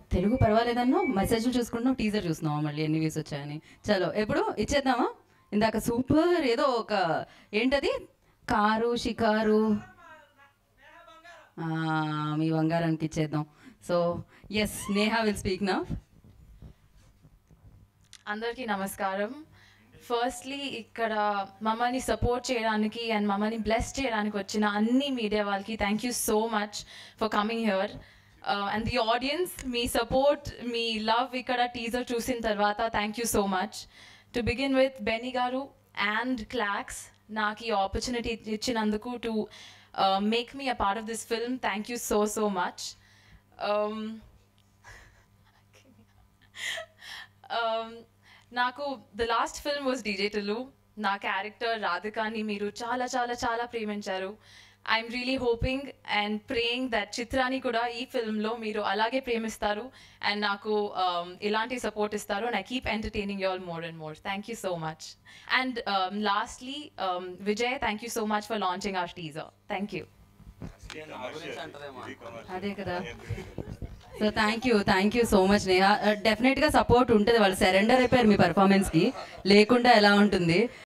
తెలుగు పర్వాలేదన్నో మెసేజ్లు చూసుకుంటున్నాం టీజర్ చూస్తున్నాం మళ్ళీ ఎన్ని వ్యూస్ వచ్చాయని చలో ఎప్పుడు ఇచ్చేద్దామా ఇందాక సూపర్ ఏదో ఒక ఏంటది కారు షికారు ఆ, మీ బంగారానికి ఇచ్చేద్దాం so yes Neha will speak నా అందరికీ నమస్కారం ఫస్ట్లీ ఇక్కడ మమ్మల్ని సపోర్ట్ చేయడానికి అండ్ మమ్మల్ని బ్లెస్ చేయడానికి వచ్చిన అన్ని మీడియా వాళ్ళకి thank you so much for coming here and the audience మీ సపోర్ట్ మీ లవ్ ఇక్కడ టీజర్ చూసిన తర్వాత thank you so much to begin with Benny garu and క్లాక్స్ నాకు ఈ ఆపర్చునిటీ ఇచ్చినందుకు to make me a part of this film thank you so so much um, నాకు the last film was DJ Tillu నా క్యారెక్టర్ రాధికాని మీరు చాలా చాలా చాలా ప్రేమించారు I'm really hoping and praying that చిత్రాన్ని కూడా ఈ ఫిల్మ్లో మీరు అలాగే ప్రేమిస్తారు అండ్ నాకు um, ఇలాంటి సపోర్ట్ ఇస్తారు and I keep entertaining you all more and more thank you so much and lastly Vijay thank you so much for launching our teaser thank you అదే కదా so thank you thank you so much Neha డెఫినెట్గా support ఉంటుంది వాళ్ళు surrender అయిపోయారు మీ పర్ఫార్మెన్స్కి లేకుండా ఎలా ఉంటుంది